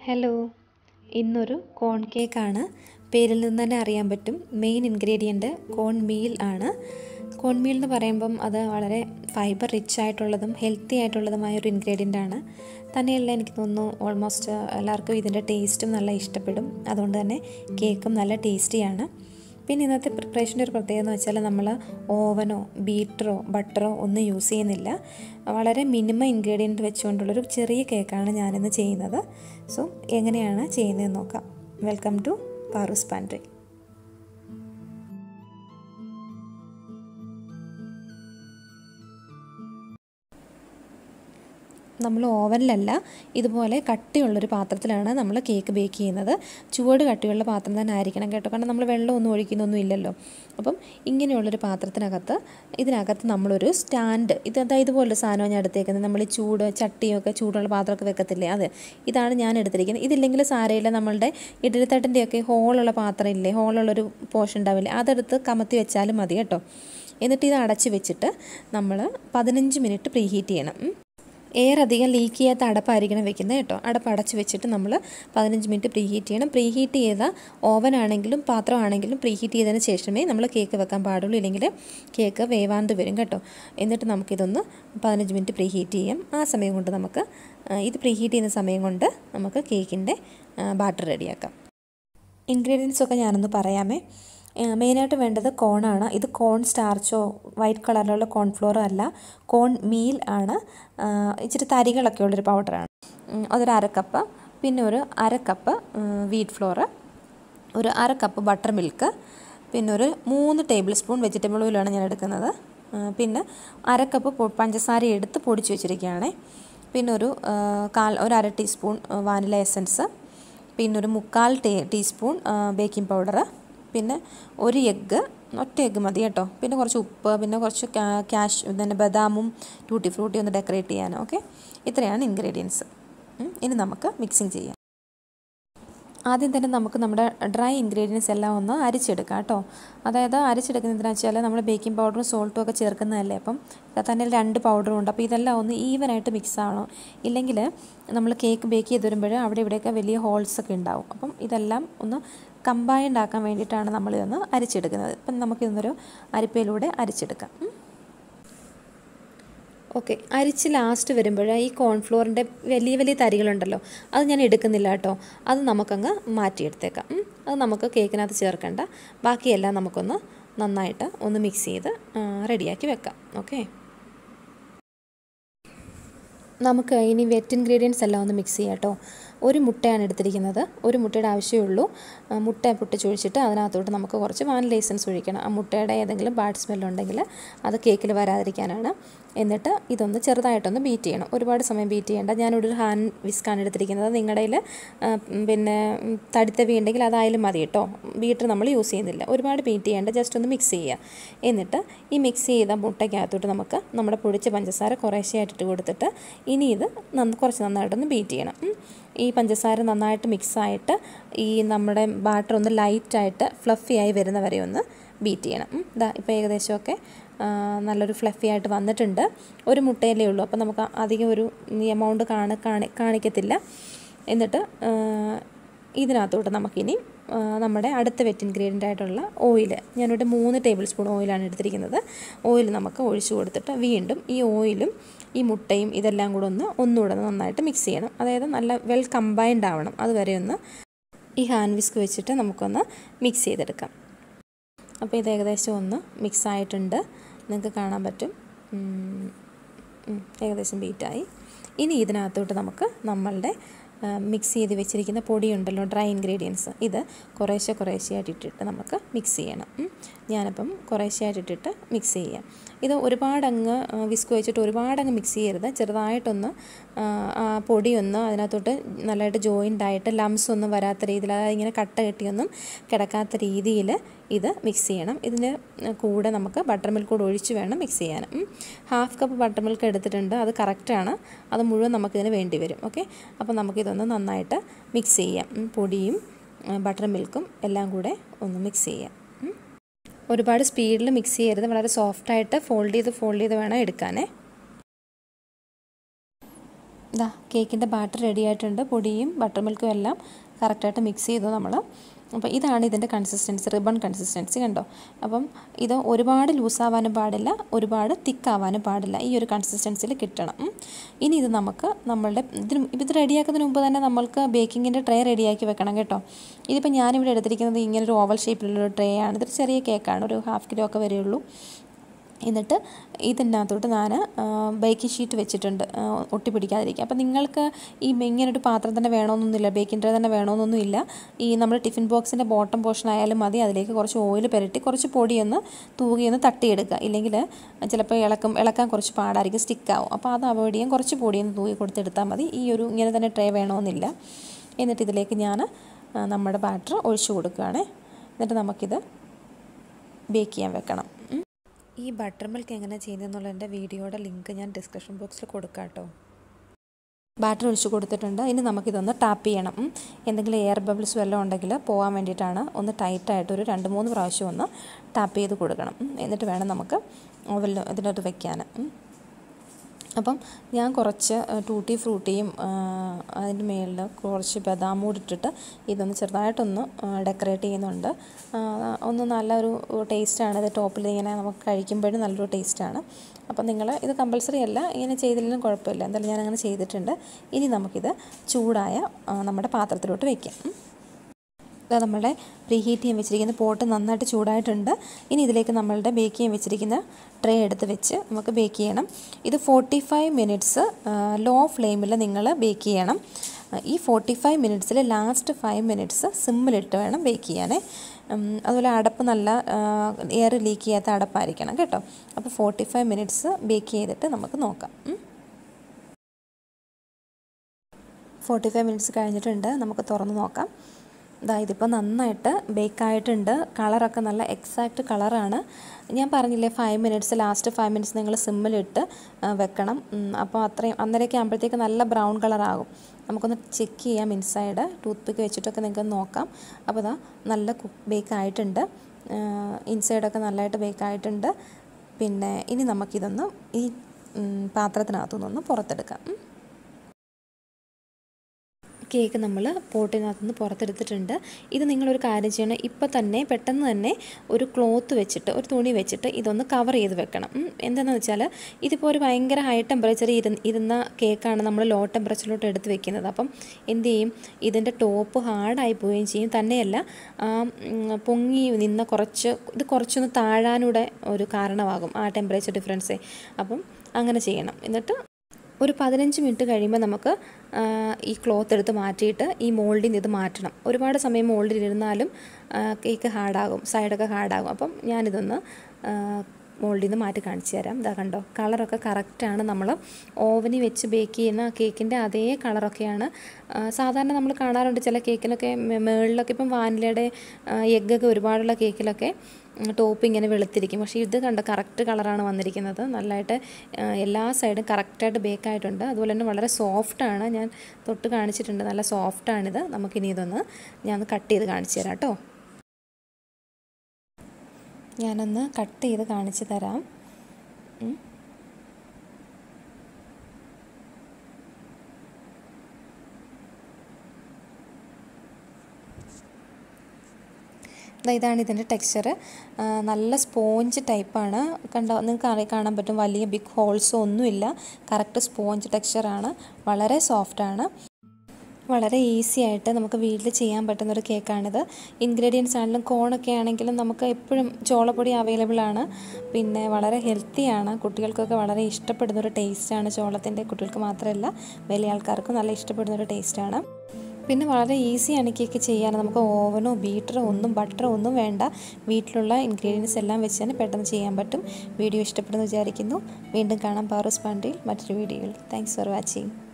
Hello ഇന്നൊരു കോൺ കേക്കാണ് പേരിൽ നിന്ന് തന്നെ അറിയാൻ പറ്റും മെയിൻ ഇൻഗ്രീഡിയൻറ്റ് കോൺ മീൽ ആണ് കോൺ മീൽ എന്ന് പറയുമ്പം അത് വളരെ ഫൈബർ റിച്ച് ആയിട്ടുള്ളതും ഹെൽത്തി ആയിട്ടുള്ളതുമായ ഒരു ഇൻഗ്രീഡിയൻ്റ് ആണ് തന്നെയല്ല എനിക്ക് തോന്നുന്നു ഓൾമോസ്റ്റ് എല്ലാവർക്കും ഇതിൻ്റെ ടേസ്റ്റും നല്ല ഇഷ്ടപ്പെടും അതുകൊണ്ട് തന്നെ കേക്കും നല്ല ടേസ്റ്റിയാണ് പിന്നെ ഇന്നത്തെ പ്രിപ്പറേഷൻ്റെ ഒരു പ്രത്യേകത എന്ന് വെച്ചാൽ നമ്മൾ ഓവനോ ബീറ്ററോ ബട്ടറോ ഒന്നും യൂസ് ചെയ്യുന്നില്ല വളരെ മിനിമം ഇൻഗ്രീഡിയൻറ്റ് വെച്ചുകൊണ്ടുള്ളൊരു ചെറിയ കേക്കാണ് ഞാനിന്ന് ചെയ്യുന്നത് സോ എങ്ങനെയാണ് ചെയ്യുന്നതെന്ന് നോക്കാം വെൽക്കം ടു പാറൂസ് പാൻട്രി നമ്മൾ ഓവനിലല്ല ഇതുപോലെ കട്ടിയുള്ളൊരു പാത്രത്തിലാണ് നമ്മൾ കേക്ക് ബേക്ക് ചെയ്യുന്നത് ചുവട് കട്ടിയുള്ള പാത്രം തന്നെ ആയിരിക്കണം കേട്ടോ കാരണം നമ്മൾ വെള്ളമൊന്നും ഒഴിക്കുന്നൊന്നും ഇല്ലല്ലോ അപ്പം ഇങ്ങനെയുള്ളൊരു പാത്രത്തിനകത്ത് ഇതിനകത്ത് നമ്മളൊരു സ്റ്റാൻഡ് ഇത് അതായത് ഇതുപോലൊരു സാധനമാണ് ഞാൻ എടുത്തേക്കുന്നത് നമ്മൾ ഈ ചൂട് ചട്ടിയൊക്കെ ചൂടുള്ള പാത്രമൊക്കെ വെക്കത്തില്ലേ അത് ഇതാണ് ഞാൻ എടുത്തിരിക്കുന്നത് ഇതില്ലെങ്കിൽ സാരയില്ല നമ്മളുടെ ഇഡലിത്തട്ടിൻ്റെയൊക്കെ ഹോളുള്ള പാത്രം ഇല്ലേ ഹോളുള്ളൊരു പോർഷൻ ഉണ്ടാവില്ലേ അതെടുത്ത് കമത്തി വെച്ചാലും മതി കേട്ടോ എന്നിട്ട് ഇത് അടച്ച് വെച്ചിട്ട് നമ്മൾ പതിനഞ്ച് മിനിറ്റ് പ്രീ ഹീറ്റ് ചെയ്യണം എയർ അധികം ലീക്ക് ചെയ്യാത്ത അടപ്പായിരിക്കണം വെക്കുന്നത് കേട്ടോ അടപ്പ് അടച്ച് വെച്ചിട്ട് നമ്മൾ പതിനഞ്ച് മിനിറ്റ് പ്രീ ഹീറ്റ് ചെയ്യണം പ്രീ ഹീറ്റ് ചെയ്ത ഓവനാണെങ്കിലും പാത്രമാണെങ്കിലും പ്രീ ഹീറ്റ് ചെയ്തതിന് ശേഷമേ നമ്മൾ കേക്ക് വെക്കാൻ പാടുള്ളൂ ഇല്ലെങ്കിൽ കേക്ക് വേവാണ്ട് വരും കേട്ടോ എന്നിട്ട് നമുക്കിതൊന്ന് പതിനഞ്ച് മിനിറ്റ് പ്രീ ഹീറ്റ് ചെയ്യാം ആ സമയം കൊണ്ട് നമുക്ക് ഇത് പ്രീ ഹീറ്റ് ചെയ്യുന്ന സമയം കൊണ്ട് നമുക്ക് കേക്കിൻ്റെ ബാറ്റർ റെഡിയാക്കാം ഇൻഗ്രീഡിയൻസ് ഒക്കെ ഞാനൊന്ന് പറയാമേ മെയിനായിട്ട് വേണ്ടത് കോണാണ് ഇത് കോൺ സ്റ്റാർച്ചോ വൈറ്റ് കളറിലുള്ള കോൺഫ്ലോറോ അല്ല കോൺ മീൽ ആണ് ഇച്ചിരി തരികളൊക്കെ ഉള്ളൊരു പൗഡറാണ് അതൊരു അര കപ്പ് പിന്നെ ഒരു അര കപ്പ് വീറ്റ് ഫ്ലോറ് ഒരു അര കപ്പ് ബട്ടർ മിൽക്ക് പിന്നെ ഒരു മൂന്ന് ടേബിൾ സ്പൂൺ വെജിറ്റബിൾ ഓയിലാണ് ഞാൻ എടുക്കുന്നത് പിന്നെ അര കപ്പ് പഞ്ചസാര എടുത്ത് പൊടിച്ച് വെച്ചിരിക്കുകയാണ് പിന്നെ ഒരു കാൽ ഒരു അര ടീസ്പൂൺ വാനില എസൻസ് പിന്നെ ഒരു മുക്കാൽ ടീ ടീസ്പൂൺ ബേക്കിംഗ് പൗഡർ പിന്നെ ഒരു എഗ്ഗ് ഒറ്റ എഗ്ഗ് മതി കേട്ടോ പിന്നെ കുറച്ച് ഉപ്പ് പിന്നെ കുറച്ച് ക്യാഷ് പിന്നെ ബദാമും ടൂട്ടി ഫ്രൂട്ടി ഒന്ന് ഡെക്കറേറ്റ് ചെയ്യാൻ ഓക്കെ ഇത്രയാണ് ഇൻഗ്രീഡിയൻസ് ഇനി നമുക്ക് മിക്സിങ് ചെയ്യാം ആദ്യം തന്നെ നമുക്ക് നമ്മുടെ ഡ്രൈ ഇൻഗ്രീഡിയൻസ് എല്ലാം ഒന്ന് അരിച്ചെടുക്കാം കേട്ടോ അതായത് അരിച്ചെടുക്കുന്നതെന്ന് വെച്ചാൽ നമ്മൾ ബേക്കിംഗ് പൗഡറും സോൾട്ടും ഒക്കെ ചേർക്കുന്നതല്ലേ അപ്പം തന്നെ രണ്ട് പൗഡറും ഉണ്ട് അപ്പോൾ ഇതെല്ലാം ഒന്ന് ഈവനായിട്ട് മിക്സ് ആവണം ഇല്ലെങ്കിൽ നമ്മൾ കേക്ക് ബേക്ക് ചെയ്ത് വരുമ്പോൾ അവിടെ ഇവിടെയൊക്കെ വലിയ ഹോൾസ് ഒക്കെ ഉണ്ടാവും അപ്പം ഇതെല്ലാം ഒന്ന് കമ്പൈൻഡ് ആക്കാൻ വേണ്ടിയിട്ടാണ് നമ്മളിതൊന്ന് അരിച്ചെടുക്കുന്നത് അപ്പം നമുക്കിതൊന്നൊരു അരിപ്പയിലൂടെ അരിച്ചെടുക്കാം ഓക്കെ അരിച്ച് ലാസ്റ്റ് വരുമ്പോൾ ഈ കോൺഫ്ലോറിൻ്റെ വലിയ വലിയ തരികളുണ്ടല്ലോ അത് ഞാൻ എടുക്കുന്നില്ല കേട്ടോ അത് നമുക്കങ്ങ് മാറ്റിയെടുത്തേക്കാം അത് നമുക്ക് കേക്കിനകത്ത് ചേർക്കണ്ട ബാക്കിയെല്ലാം നമുക്കൊന്ന് നന്നായിട്ട് ഒന്ന് മിക്സ് ചെയ്ത് റെഡിയാക്കി വെക്കാം ഓക്കെ നമുക്ക് ഇനി വെറ്റ് ഇൻഗ്രീഡിയൻസ് എല്ലാം ഒന്ന് മിക്സ് ചെയ്യാം കേട്ടോ ഒരു മുട്ടയാണ് എടുത്തിരിക്കുന്നത് ഒരു മുട്ടയുടെ ആവശ്യമേ ഉള്ളൂ മുട്ട പൊട്ടിച്ചൊഴിച്ചിട്ട് അതിനകത്തോട്ട് നമുക്ക് കുറച്ച് വാനില എസൻസ് ഒഴിക്കണം ആ മുട്ടയുടെ ഏതെങ്കിലും ബാഡ് സ്മെല്ലുണ്ടെങ്കിൽ അത് കേക്കിൽ വരാതിരിക്കാനാണ് എന്നിട്ട് ഇതൊന്ന് ചെറുതായിട്ടൊന്ന് ബീറ്റ് ചെയ്യണം ഒരുപാട് സമയം ബീറ്റ് ചെയ്യേണ്ട ഞാനിവിടെ ഒരു ഹാൻഡ് വിസ്ക്കാണ് എടുത്തിരിക്കുന്നത് നിങ്ങളുടെ കയ്യിൽ പിന്നെ തടിത്തവി ഉണ്ടെങ്കിൽ അതായാലും മതി കേട്ടോ ബീറ്റർ നമ്മൾ യൂസ് ചെയ്യുന്നില്ല ഒരുപാട് ബീറ്റ് ചെയ്യേണ്ട ജസ്റ്റ് ഒന്ന് മിക്സ് ചെയ്യുക എന്നിട്ട് ഈ മിക്സ് ചെയ്ത മുട്ടയ്ക്കകത്തോട്ട് നമുക്ക് നമ്മുടെ പൊടിച്ച പഞ്ചസാര കുറേശ്ശെയായിട്ടിട്ട് കൊടുത്തിട്ട് ഇനി ഇത് കുറച്ച് നന്നായിട്ടൊന്ന് ബീറ്റ് ചെയ്യണം ഈ പഞ്ചസാര നന്നായിട്ട് മിക്സായിട്ട് ഈ നമ്മുടെ ബാറ്റർ ഒന്ന് ലൈറ്റായിട്ട് ഫ്ലഫി ആയി വരുന്ന വരെ ഒന്ന് ബീറ്റ് ചെയ്യണം ഇതാ ഇപ്പോൾ ഏകദേശമൊക്കെ നല്ലൊരു ഫ്ലഫി ആയിട്ട് വന്നിട്ടുണ്ട് ഒരു മുട്ടയിലേ ഉള്ളൂ അപ്പോൾ നമുക്ക് അധികം ഒരു എമൗണ്ട് കാണി കാണി കാണിക്കത്തില്ല എന്നിട്ട് ഇതിനകത്തോട്ട് നമുക്കിനി നമ്മുടെ അടുത്ത വെറ്റ് ഇൻഗ്രീഡിയൻ്റ് ആയിട്ടുള്ള ഓയിൽ ഞാനിവിടെ മൂന്ന് ടേബിൾ സ്പൂൺ ഓയിലാണ് എടുത്തിരിക്കുന്നത് ഓയിൽ നമുക്ക് ഒഴിച്ചു കൊടുത്തിട്ട് വീണ്ടും ഈ ഓയിലും ഈ മുട്ടയും ഇതെല്ലാം കൂടെ ഒന്ന് ഒന്നുകൂടെ നന്നായിട്ട് മിക്സ് ചെയ്യണം അതായത് നല്ല വെൽ കമ്പൈൻഡ് ആവണം അതുവരെ ഒന്ന് ഈ ഹാൻഡ് വിസ്ക് വെച്ചിട്ട് നമുക്കൊന്ന് മിക്സ് ചെയ്തെടുക്കാം അപ്പോൾ ഇത് ഏകദേശം ഒന്ന് മിക്സ് ആയിട്ടുണ്ട് നിങ്ങൾക്ക് കാണാൻ പറ്റും ഏകദേശം ബീറ്റായി ഇനി ഇതിനകത്തോട്ട് നമുക്ക് നമ്മളുടെ മിക്സ് ചെയ്ത് വെച്ചിരിക്കുന്ന പൊടിയുണ്ടല്ലോ ഡ്രൈ ഇൻഗ്രീഡിയൻസ് ഇത് കുറേശ്ശെ കുറേശ്ശെയായിട്ട് ഇട്ടിട്ട് നമുക്ക് മിക്സ് ചെയ്യണം ഞാനപ്പം കുറേശ്ശെയായിട്ട് ഇട്ടിട്ട് മിക്സ് ചെയ്യാം ഇത് ഒരുപാടങ്ങ് വിസ്ക് വെച്ചിട്ട് ഒരുപാടങ്ങ് മിക്സ് ചെയ്യരുത് ചെറുതായിട്ടൊന്ന് ആ പൊടിയൊന്ന് അതിനകത്തോട്ട് നല്ലതായിട്ട് ജോയിൻ്റ് ആയിട്ട് ലംസ് ഒന്നും വരാത്ത രീതിയിൽ അതായത് ഇങ്ങനെ കട്ട കെട്ടിയൊന്നും കിടക്കാത്ത രീതിയിൽ ഇത് മിക്സ് ചെയ്യണം ഇതിന് കൂടെ നമുക്ക് ബട്ടർ മിൽക്ക് കൂടെ ഒഴിച്ച് വേണം മിക്സ് ചെയ്യാൻ ഹാഫ് കപ്പ് ബട്ടർ മിൽക്ക് എടുത്തിട്ടുണ്ട് അത് കറക്റ്റാണ് അത് മുഴുവൻ നമുക്കിതിന് വേണ്ടി വരും ഓക്കെ അപ്പോൾ നമുക്കിതൊന്ന് നന്നായിട്ട് മിക്സ് ചെയ്യാം പൊടിയും ബട്ടർ മിൽക്കും എല്ലാം കൂടെ ഒന്ന് മിക്സ് ചെയ്യാം ഒരുപാട് സ്പീഡിൽ മിക്സ് ചെയ്യരുത് വളരെ സോഫ്റ്റായിട്ട് ഫോൾഡ് ചെയ്ത് ഫോൾഡ് ചെയ്ത് വേണം എടുക്കാനേ ഇതാ കേക്കിൻ്റെ ബാറ്റർ റെഡി ആയിട്ടുണ്ട് പൊടിയും ബട്ടർ മിൽക്കും എല്ലാം കറക്റ്റായിട്ട് മിക്സ് ചെയ്തു നമ്മൾ അപ്പോൾ ഇതാണ് ഇതിൻ്റെ കൺസിസ്റ്റൻസി റിബൺ കൺസിസ്റ്റൻസി കണ്ടോ അപ്പം ഇത് ഒരുപാട് ലൂസാവാനും പാടില്ല ഒരുപാട് തിക്കാവാനും പാടില്ല ഈ ഒരു കൺസിസ്റ്റൻസിയിൽ കിട്ടണം ഉം. ഇനി ഇത് നമുക്ക് നമ്മളുടെ ഇതിന് ഇത് റെഡിയാക്കുന്നതിന് മുമ്പ് തന്നെ നമ്മൾക്ക് ബേക്കിങ്ങിൻ്റെ ട്രേ റെഡിയാക്കി വെക്കണം കേട്ടോ ഇതിപ്പോൾ ഞാനിവിടെ എടുത്തിരിക്കുന്നത് ഇങ്ങനൊരു ഓവൽ ഷേപ്പിലുള്ളൊരു ട്രേ ആണ് ഇതൊരു ചെറിയ കേക്കാണ് ഒരു ഹാഫ് കിലോ ഒക്കെ വരെയുള്ളൂ എന്നിട്ട് ഇതിനകത്തോട്ട് ഞാൻ ബേക്കിംഗ് ഷീറ്റ് വെച്ചിട്ടുണ്ട് ആ, ഒട്ടിപ്പിടിക്കാതിരിക്കുക അപ്പോൾ നിങ്ങൾക്ക് ഈ ഇങ്ങനൊരു പാത്രം തന്നെ വേണമെന്നൊന്നുമില്ല ബേക്കിംഗ് ട്രേ തന്നെ വേണമെന്നൊന്നുമില്ല ഈ നമ്മുടെ ടിഫിൻ ബോക്സിൻ്റെ ബോട്ടം പോർഷൻ ആയാലും മതി അതിലേക്ക് കുറച്ച് ഓയിൽ പുരട്ടി കുറച്ച് പൊടിയൊന്ന് തൂകിയൊന്ന് തട്ടിയെടുക്കുക ഇല്ലെങ്കിൽ ചിലപ്പോൾ ഇളക്കും ഇളക്കാൻ കുറച്ച് പാടായിരിക്കും സ്റ്റിക്കാവും അപ്പോൾ അത് അവോയ്ഡ് ചെയ്യാൻ കുറച്ച് പൊടിയൊന്ന് തൂകി കൊടുത്തെടുത്താൽ മതി ഈ ഒരു ഇങ്ങനെ തന്നെ ട്രേ വേണമെന്നില്ല എന്നിട്ട് ഇതിലേക്ക് ഞാൻ ആ, നമ്മുടെ ബാറ്റർ ഒഴിച്ചു കൊടുക്കുകയാണ് എന്നിട്ട് നമുക്കിത് ബേക്ക് ചെയ്യാൻ വെക്കണം ഉം. ഈ ബട്ടർ മിൽക്ക് എങ്ങനെ ചെയ്യുന്നതെന്നുള്ളതിൻ്റെ വീഡിയോയുടെ ലിങ്ക് ഞാൻ ഡിസ്ക്രിപ്ഷൻ ബോക്സിൽ കൊടുക്കാം കേട്ടോ ബാറ്റർ ഒഴിച്ച് കൊടുത്തിട്ടുണ്ട് ഇനി നമുക്കിതൊന്ന് ടാപ്പ് ചെയ്യണം ഉം. എന്തെങ്കിലും എയർ ബബിൾസ് വല്ലതും ഉണ്ടെങ്കിൽ പോകാൻ വേണ്ടിയിട്ടാണ് ഒന്ന് ടൈറ്റായിട്ട് ഒരു രണ്ട് മൂന്ന് പ്രാവശ്യം ഒന്ന് ടാപ്പ് ചെയ്ത് കൊടുക്കണം ഉം. എന്നിട്ട് വേണം നമുക്ക് ഓവലിൽ ഇതിനകത്ത് വെക്കാൻ ഉം. അപ്പം ഞാൻ കുറച്ച് ടൂട്ടി ഫ്രൂട്ടിയും അതിൻ്റെ മേളിൽ കുറച്ച് ബദാം കൂടി ഇട്ടിട്ട് ഇതൊന്ന് ചെറുതായിട്ടൊന്ന് ഡെക്കറേറ്റ് ചെയ്യുന്നുണ്ട് ആ, ഒന്ന് നല്ലൊരു ടേസ്റ്റാണ് ഇത് ടോപ്പിൽ ഇങ്ങനെ നമുക്ക് കഴിക്കുമ്പോഴും നല്ലൊരു ടേസ്റ്റാണ് അപ്പം നിങ്ങൾ ഇത് കമ്പൽസറി അല്ല ഇങ്ങനെ ചെയ്തില്ലെങ്കിലും കുഴപ്പമില്ല എന്തായാലും ഞാൻ അങ്ങനെ ചെയ്തിട്ടുണ്ട് ഇനി നമുക്കിത് ചൂടായ ആ, നമ്മുടെ പാത്രത്തിലോട്ട് വയ്ക്കാം ഉം. ഇതാ നമ്മളുടെ പ്രീ ഹീറ്റ് ചെയ്യാൻ വെച്ചിരിക്കുന്ന പോട്ട് നന്നായിട്ട് ചൂടായിട്ടുണ്ട് ഇനി ഇതിലേക്ക് നമ്മളുടെ ബേക്ക് ചെയ്യാൻ വെച്ചിരിക്കുന്ന ട്രേ എടുത്ത് വെച്ച് നമുക്ക് ബേക്ക് ചെയ്യണം ഇത് ഫോർട്ടി ഫൈവ് മിനിറ്റ്സ് ലോ ഫ്ലെയിമിൽ നിങ്ങൾ ബേക്ക് ചെയ്യണം ആ, ഈ ഫോർട്ടി ഫൈവ് മിനിറ്റ്സിൽ ലാസ്റ്റ് ഫൈവ് മിനിറ്റ്സ് സിമ്മിലിട്ട് വേണം ബേക്ക് ചെയ്യാനേ ഉം, അതുപോലെ അടപ്പ് നല്ല എയർ ലീക്ക് ചെയ്യാത്ത അടപ്പായിരിക്കണം കേട്ടോ അപ്പോൾ ഫോർട്ടി ഫൈവ് മിനിറ്റ്സ് ബേക്ക് ചെയ്തിട്ട് നമുക്ക് നോക്കാം ഉം. ഫോർട്ടി ഫൈവ് മിനിറ്റ്സ് കഴിഞ്ഞിട്ടുണ്ട് നമുക്ക് തുറന്ന് നോക്കാം ഇതാ ഇതിപ്പോൾ നന്നായിട്ട് ബേക്കായിട്ടുണ്ട് കളറൊക്കെ നല്ല എക്സാക്റ്റ് കളറാണ് ഞാൻ പറഞ്ഞില്ലേ five minutes last five minutes നിങ്ങൾ സിമ്മിലിട്ട് ആ, വെക്കണം ഉം, അപ്പോൾ അത്രയും അന്നേരമൊക്കെ ആകുമ്പോഴത്തേക്ക് നല്ല ബ്രൗൺ കളറാകും നമുക്കൊന്ന് ചെക്ക് ചെയ്യാം ഇൻസൈഡ് ടൂത്ത് പിക്ക് വെച്ചിട്ടൊക്കെ നിങ്ങൾക്ക് നോക്കാം അപ്പോൾ ഇതാ നല്ല കുക്ക് ബേക്ക് ആയിട്ടുണ്ട് ഇൻസൈഡൊക്കെ നല്ലതായിട്ട് ബേക്ക് ആയിട്ടുണ്ട് പിന്നെ ഇനി നമുക്കിതൊന്ന് ഈ ഉം, പാത്രത്തിനകത്തുനിന്നൊന്ന് പുറത്തെടുക്കാം ഉം. കേക്ക് നമ്മൾ പോട്ടിനകത്ത് നിന്ന് പുറത്തെടുത്തിട്ടുണ്ട് ഇത് നിങ്ങളൊരു കാര്യം ചെയ്യണം ഇപ്പം തന്നെ പെട്ടെന്ന് തന്നെ ഒരു ക്ലോത്ത് വെച്ചിട്ട് ഒരു തുണി വെച്ചിട്ട് ഇതൊന്ന് കവർ ചെയ്ത് വെക്കണം ഉം. എന്താണെന്ന് വെച്ചാൽ ഇതിപ്പോൾ ഒരു ഭയങ്കര ഹൈ ടെമ്പറേച്ചർ ഇരുന്ന് ഇരുന്ന കേക്കാണ് നമ്മൾ ലോ ടെമ്പറേച്ചറിലോട്ട് എടുത്ത് വെക്കുന്നത് അപ്പം എന്ത് ചെയ്യും ഇതിൻ്റെ ടോപ്പ് ഹാർഡായി പോവുകയും ചെയ്യും തന്നെയല്ല ആ, ഉം, പൊങ്ങി നിന്ന കുറച്ച് ഇത് കുറച്ചൊന്ന് താഴാനൂടെ ഒരു കാരണമാകും ആ ടെമ്പറേച്ചർ ഡിഫറൻസേ അപ്പം അങ്ങനെ ചെയ്യണം എന്നിട്ട് ഒരു പതിനഞ്ച് മിനിറ്റ് കഴിയുമ്പോൾ നമുക്ക് ആ, ഈ ക്ലോത്ത് എടുത്ത് മാറ്റിയിട്ട് ഈ മോൾഡിൽ നിന്ന് ഇത് മാറ്റണം ഒരുപാട് സമയം മോൾഡിൽ ഇരുന്നാലും ആ, കേക്ക് ഹാർഡാകും സൈഡൊക്കെ ഹാർഡാകും അപ്പം ഞാനിതൊന്ന് ആ, മോൾഡിൽ നിന്ന് മാറ്റി കാണിച്ചു തരാം ഇതാ കണ്ടോ കളറൊക്കെ കറക്റ്റാണ് നമ്മൾ ഓവനിൽ വെച്ച് ബേക്ക് ചെയ്യുന്ന കേക്കിൻ്റെ അതേ കളറൊക്കെയാണ് ആ, സാധാരണ നമ്മൾ കാണാറുണ്ട് ചില കേക്കിലൊക്കെ മേ- മേളിലൊക്കെ ഇപ്പം വാനിലയുടെ എഗ്ഗൊക്കെ ഒരുപാടുള്ള കേക്കിലൊക്കെ ടോപ്പ് ഇങ്ങനെ വെളുത്തിരിക്കും പക്ഷേ ഇത് കണ്ട കറക്റ്റ് കളറാണ് വന്നിരിക്കുന്നത് നല്ലതായിട്ട് ആ, എല്ലാ സൈഡും കറക്റ്റായിട്ട് ബേക്ക് ആയിട്ടുണ്ട് അതുപോലെ തന്നെ വളരെ സോഫ്റ്റാണ് ഞാൻ തൊട്ട് കാണിച്ചിട്ടുണ്ട് നല്ല സോഫ്റ്റാണിത് നമുക്കിനി ഇതൊന്ന് ഞാൻ കട്ട് ചെയ്ത് കാണിച്ചു തരാം കേട്ടോ ഞാനൊന്ന് കട്ട് ചെയ്ത് കാണിച്ചു തരാം ഉം. ദാ ഇതാണ് ഇതിൻ്റെ ടെക്സ്ചർ നല്ല സ്പോഞ്ച് ടൈപ്പാണ് കണ്ടോ നിങ്ങൾക്ക് അറി കാണാൻ പറ്റും വലിയ ബിഗ് ഹോൾസോ ഒന്നുമില്ല കറക്റ്റ് സ്പോഞ്ച് ടെക്സ്ചറാണ് വളരെ സോഫ്റ്റാണ് വളരെ ഈസി ആയിട്ട് നമുക്ക് വീട്ടിൽ ചെയ്യാൻ പറ്റുന്ന ഒരു കേക്കാണിത് ഇൻഗ്രീഡിയൻസ് ആണെങ്കിലും കോണൊക്കെ ആണെങ്കിലും നമുക്ക് എപ്പോഴും ചോളപ്പൊടി അവൈലബിൾ ആണ് പിന്നെ വളരെ ഹെൽത്തിയാണ് കുട്ടികൾക്കൊക്കെ വളരെ ഇഷ്ടപ്പെടുന്ന ഒരു ടേസ്റ്റാണ് ചോളത്തിൻ്റെ കുട്ടികൾക്ക് മാത്രമല്ല വലിയ ആൾക്കാർക്കും നല്ല ഇഷ്ടപ്പെടുന്ന ഒരു ടേസ്റ്റാണ് പിന്നെ വളരെ ഈസിയാണ് ഈ കേക്ക് ചെയ്യാൻ നമുക്ക് ഓവനോ ബീറ്ററോ ഒന്നും ബട്ടറോ ഒന്നും വേണ്ട വീട്ടിലുള്ള ഇൻഗ്രീഡിയൻസ് എല്ലാം വെച്ച് തന്നെ പെട്ടെന്ന് ചെയ്യാൻ പറ്റും വീഡിയോ ഇഷ്ടപ്പെടുന്നു വിചാരിക്കുന്നു വീണ്ടും കാണാം പാറൂസ് പാണ്ടിയിൽ മറ്റൊരു വീഡിയോയിൽ താങ്ക്സ് ഫോർ വാച്ചിങ്